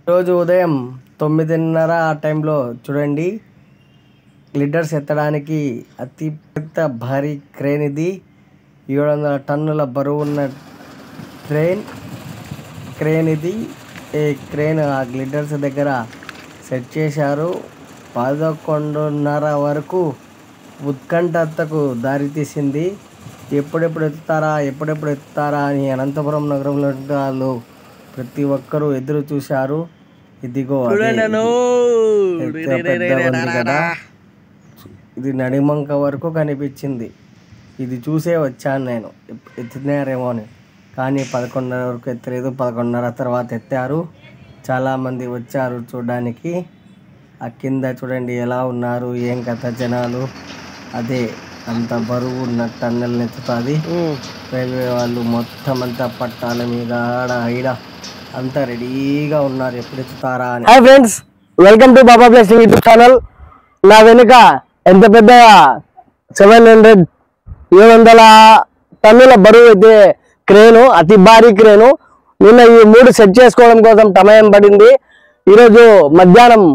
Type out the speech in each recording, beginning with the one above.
రోజు ఉదయం తొమ్మిదిన్నర ఆ టైంలో చూడండి లిటర్స్ ఎత్తడానికి అతి పెద్ద భారీ క్రేన్ ఇది ఏడు వందల టన్నుల బరువు ఉన్న ట్రైన్ క్రేన్ ఇది ఈ క్రేన్ ఆ గ్లిటర్స్ దగ్గర సెట్ చేశారు పదకొండున్నర వరకు ఉత్కంఠతకు దారితీసింది ఎప్పుడెప్పుడు ఎత్తుతారా ఎప్పుడెప్పుడు ఎత్తుతారా అని అనంతపురం నగరంలో ఉన్న వాళ్ళు ప్రతి ఒక్కరూ ఎదురు చూశారు ఇదిగో అదే ఇది. ఎంత పెద్దగా ఉంది కదా ఇది నడిమంక వరకు కనిపించింది ఇది చూసే వచ్చాను నేను ఎప్- ఎత్తినారేమో అని కానీ పదకొండున్నర వరకు ఎత్తలేదు పదకొండున్నర తర్వాత ఎత్తారు చాలామంది వచ్చారు చూడడానికి ఆ కింద చూడండి ఎలా ఉన్నారు ఏం కథ జనాలు అదే అంత బరువు ఉన్న టన్నెల్ ఎత్తుతుంది రైల్వే వాళ్ళు మొత్తం అంతా పట్టాల మీద ఆడ ఈడ అంతా రెడీగా ఉన్నారు ఎప్పుడు ఎత్తుతారా అని hi friends welcome to Baba blessing YouTube channel నా వెనుక ఎంత పెద్ద సెవెన్ హండ్రెడ్ ఏడు వందల టన్నుల బరువు అయితే క్రేను అతి భారీ క్రేను నిన్న ఈ మూడు సెట్ చేసుకోవడం కోసం సమయం పడింది ఈరోజు మధ్యాహ్నం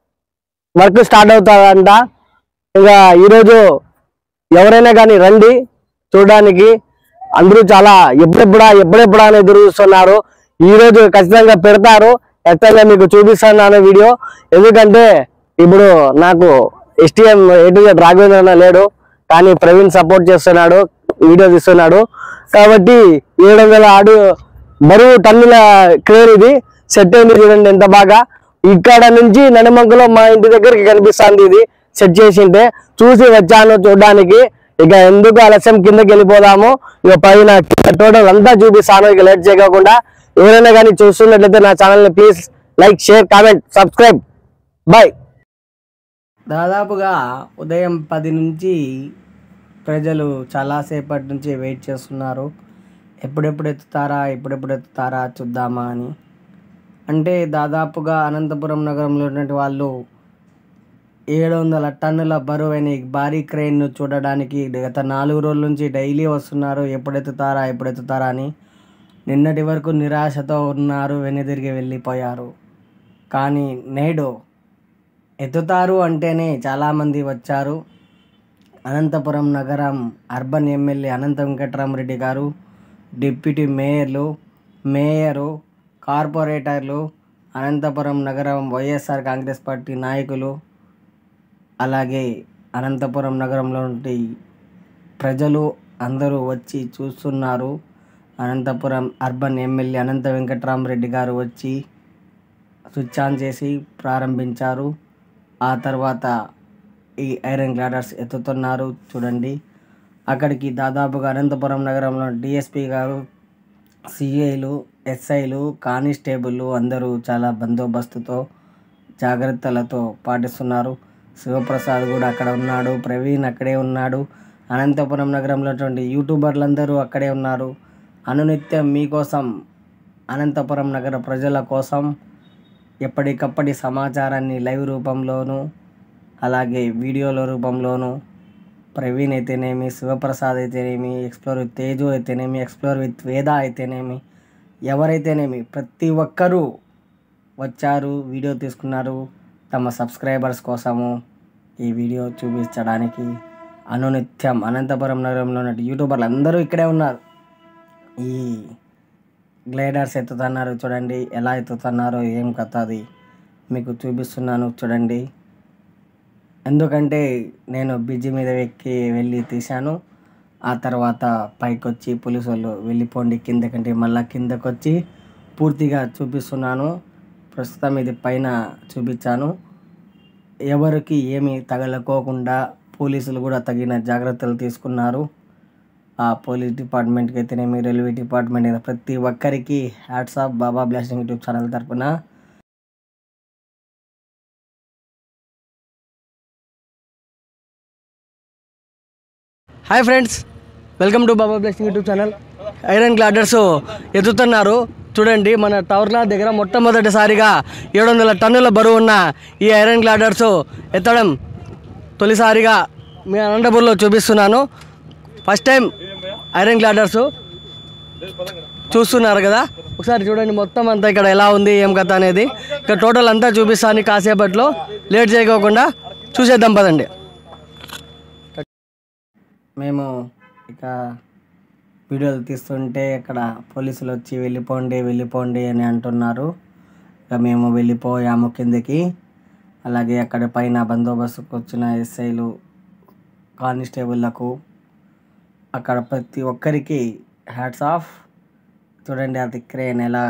వర్క్ స్టార్ట్ అవుతాదంట ఇంకా ఈరోజు ఎవరైనా కానీ రండి చూడడానికి అందరూ చాలా ఎప్పుడెప్పుడా ఎప్పుడెప్పుడా అని ఎదురు చూస్తున్నారు ఈ రోజు ఖచ్చితంగా పెడతారు ఖచ్చితంగా మీకు చూపిస్తున్నాను వీడియో ఎందుకంటే ఇప్పుడు నాకు STM A to Z Raghavendra అన్న లేడు కానీ ప్రవీణ్ సపోర్ట్ చేస్తున్నాడు వీడియో తీస్తున్నాడు కాబట్టి ఏడు వందల ఆడు బరువు టన్నుల క్రేన్ ఇది సెట్ అయింది చూడండి ఎంత బాగా ఇక్కడ నుంచి నడిమంకలో మా ఇంటి దగ్గరికి కనిపిస్తుంది ఇది సెట్ చేసింటే చూసి వచ్చాను చూడడానికి ఇక ఎందుకు ఆలస్యం కిందకి వెళ్ళిపోదాము ఇక పైన టోటల్ అంతా చూపిస్తాను ఇక లేట్ చేయకుండా ఎవరైనా కానీ చూస్తున్నట్లయితే నా ఛానల్ని please like share comment subscribe bye దాదాపుగా ఉదయం పది నుంచి ప్రజలు చాలాసేపటి నుంచి వెయిట్ చేస్తున్నారు ఎప్పుడెప్పుడు ఎత్తుతారా ఎప్పుడెప్పుడు ఎత్తుతారా చూద్దామా అని అంటే దాదాపుగా అనంతపురం నగరంలో ఉన్నటువంటి వాళ్ళు ఏడు వందల టన్నుల బరువైన ఈ భారీ క్రెయిన్ను చూడడానికి గత నాలుగు రోజుల నుంచి డైలీ వస్తున్నారు ఎప్పుడు ఎత్తుతారా ఎప్పుడు ఎత్తుతారా అని నిన్నటి వరకు నిరాశతో ఉన్నారు వెనుదిరిగి వెళ్ళిపోయారు కానీ నేడు ఎత్తుతారు అంటేనే చాలామంది వచ్చారు అనంతపురం నగరం అర్బన్ ఎమ్మెల్యే అనంత వెంకటరామరెడ్డి గారు డిప్యూటీ మేయర్లు మేయరు కార్పొరేటర్లు అనంతపురం నగరం వైఎస్ఆర్ కాంగ్రెస్ పార్టీ నాయకులు అలాగే అనంతపురం నగరంలో నుండి ప్రజలు అందరూ వచ్చి చూస్తున్నారు అనంతపురం అర్బన్ ఎమ్మెల్యే అనంత వెంకటరామరెడ్డి గారు వచ్చి స్విచ్ ఆన్ చేసి ప్రారంభించారు ఆ తర్వాత ఈ ఐరన్ గ్లాడర్స్ ఎత్తుతున్నారు చూడండి అక్కడికి దాదాపుగా అనంతపురం నగరంలో డిఎస్పి గారు సిఐలు ఎస్ఐలు కానిస్టేబుల్ అందరూ చాలా బందోబస్తుతో జాగ్రత్తలతో పాటిస్తున్నారు శివప్రసాద్ కూడా అక్కడ ఉన్నాడు ప్రవీణ్ అక్కడే ఉన్నాడు అనంతపురం నగరంలో ఉన్నటువంటి యూట్యూబర్లందరూ అక్కడే ఉన్నారు అనునిత్యం మీకోసం అనంతపురం నగర ప్రజల కోసం ఎప్పటికప్పటి సమాచారాన్ని లైవ్ రూపంలోనూ అలాగే వీడియోల రూపంలోనూ ప్రవీణ్ అయితేనేమి శివప్రసాద్ అయితేనేమి ఎక్స్ప్లోర్ విత్ తేజు అయితేనేమి ఎక్స్ప్లోర్ విత్ వేద అయితేనేమి ఎవరైతేనేమి ప్రతి ఒక్కరూ వచ్చారు వీడియో తీసుకున్నారు తమ సబ్స్క్రైబర్స్ కోసము ఈ వీడియో చూపించడానికి అనునిత్యం అనంతపురం నగరంలో ఉన్న యూట్యూబర్లు అందరూ ఇక్కడే ఉన్నారు ఈ గ్లైడర్స్ ఎత్తుతున్నారు చూడండి ఎలా ఎత్తుతున్నారో ఏం కథ అది మీకు చూపిస్తున్నాను చూడండి ఎందుకంటే నేను బ్రిడ్జి మీద ఎక్కి వెళ్ళి తీశాను ఆ తర్వాత పైకి వచ్చి పోలీసు వాళ్ళు వెళ్ళిపోండి కిందకంటే మళ్ళీ కిందకు వచ్చి పూర్తిగా చూపిస్తున్నాను ప్రస్తుతం ఇది పైన చూపించాను ఎవరికి ఏమీ తగలకోకుండా పోలీసులు కూడా తగిన జాగ్రత్తలు తీసుకున్నారు ఆ పోలీస్ డిపార్ట్మెంట్కి అయితేనేమి రైల్వే డిపార్ట్మెంట్ అయినా ప్రతి ఒక్కరికి hats off Baba blasting YouTube channel తరపున hi friends welcome to Baba blessing YouTube channel iron girders ఎత్తుతున్నారు చూడండి మన టవర్లా దగ్గర మొట్టమొదటిసారిగా ఏడు వందల టన్నుల బరువు ఉన్న ఈ ఐరన్ గ్లాడర్స్ ఎత్తడం తొలిసారిగా మీ అనంతపూర్లో చూపిస్తున్నాను ఫస్ట్ టైం ఐరన్ గ్లాడర్స్ చూస్తున్నారు కదా ఒకసారి చూడండి మొత్తం అంతా ఇక్కడ ఎలా ఉంది ఏం కథ అనేది ఇక్కడ టోటల్ అంతా చూపిస్తాను కాసేపట్లో లేట్ చేయకోకుండా చూసేద్దాం పదండి మేము ఇక వీడియోలు తీస్తుంటే ఇక్కడ పోలీసులు వచ్చి వెళ్ళిపోండి వెళ్ళిపోండి అని అంటున్నారు ఇక మేము వెళ్ళిపోయాము కిందకి అలాగే అక్కడ పైన బందోబస్తుకు వచ్చిన ఎస్ఐలు కానిస్టేబుల్లకు అక్కడ ప్రతి ఒక్కరికి హ్యాట్స్ ఆఫ్ చూడండి అది క్రేన్ ఎలా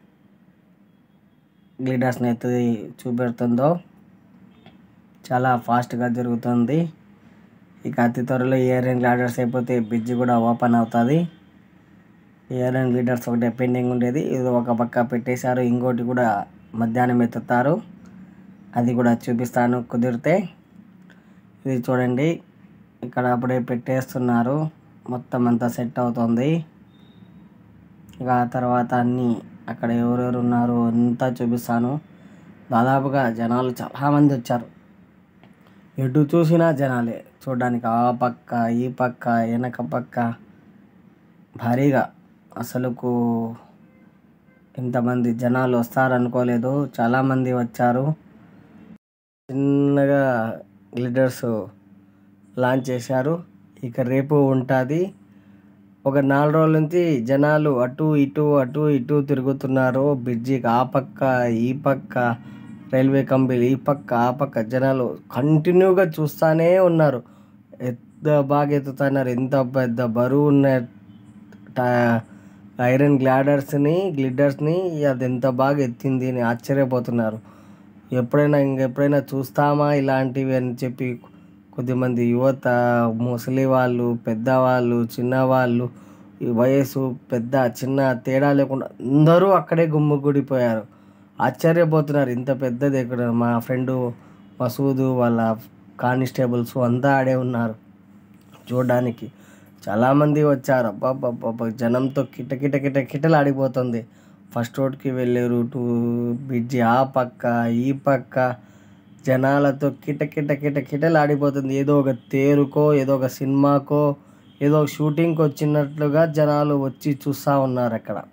గ్లీడర్స్ని ఎత్తి చూపెడుతుందో చాలా ఫాస్ట్గా జరుగుతుంది ఇక అతి త్వరలో ఇయర్ అండ్ గ్లాడర్స్ అయిపోతే బ్రిడ్జ్ కూడా ఓపెన్ అవుతుంది ఇయర్ అండ్ గ్లీడర్స్ ఒకటే పెండింగ్ ఉండేది ఇది ఒక పక్క పెట్టేశారు ఇంకోటి కూడా మధ్యాహ్నం ఎత్తుతారు అది కూడా చూపిస్తాను కుదిరితే ఇది చూడండి ఇక్కడ అప్పుడే పెట్టేస్తున్నారు మొత్తం అంతా సెట్ అవుతుంది ఇక ఆ తర్వాత అన్నీ అక్కడ ఎవరెవరు ఉన్నారు అంతా చూపిస్తాను దాదాపుగా జనాలు చాలామంది వచ్చారు ఎటు చూసినా జనాలే చూడడానికి ఆ పక్క ఈ పక్క వెనక పక్క భారీగా అసలుకు ఇంతమంది జనాలు వస్తారనుకోలేదు చాలామంది వచ్చారు చిన్నగా గ్లిటర్స్ లాంచ్ చేశారు ఇక రేపు ఉంటుంది ఒక నాలుగు రోజుల నుంచి జనాలు అటు ఇటు అటు ఇటు తిరుగుతున్నారు బ్రిడ్జికి ఆ పక్క ఈ పక్క రైల్వే కంపెనీ ఈ పక్క ఆ పక్క జనాలు కంటిన్యూగా చూస్తూనే ఉన్నారు ఎంత బాగా ఎత్తుతున్నారు ఎంత పెద్ద బరువు ఉన్న ట- ఐరన్ గ్లాడర్స్ని గ్లిడ్డర్స్ని అది ఎంత బాగా ఎత్తింది అని ఆశ్చర్యపోతున్నారు ఎప్పుడైనా ఇంకెప్పుడైనా చూస్తామా ఇలాంటివి అని చెప్పి కొద్దిమంది యువత ముసలి వాళ్ళు పెద్దవాళ్ళు చిన్నవాళ్ళు ఈ వయసు పెద్ద చిన్న తేడా లేకుండా అందరూ అక్కడే గుమ్ముగూడిపోయారు ఆశ్చర్యపోతున్నారు ఇంత పెద్దది ఇక్కడ మా ఫ్రెండు మసూదు వాళ్ళ కానిస్టేబుల్స్ అంతా ఆడే ఉన్నారు చూడడానికి చాలామంది వచ్చారు అబ్బాబ్బాబ్బా జనంతో కిట కిట కిట కిటలాడిపోతుంది ఫస్ట్ రోడ్కి వెళ్ళే రూటు బ్రిడ్జి ఆ పక్క ఈ పక్క జనాలతో కిట కిట కిట కిటలాడిపోతుంది ఏదో ఒక తేరుకో ఏదో ఒక సినిమాకో ఏదో ఒక షూటింగ్కి వచ్చినట్లుగా జనాలు వచ్చి చూస్తూ ఉన్నారు అక్కడ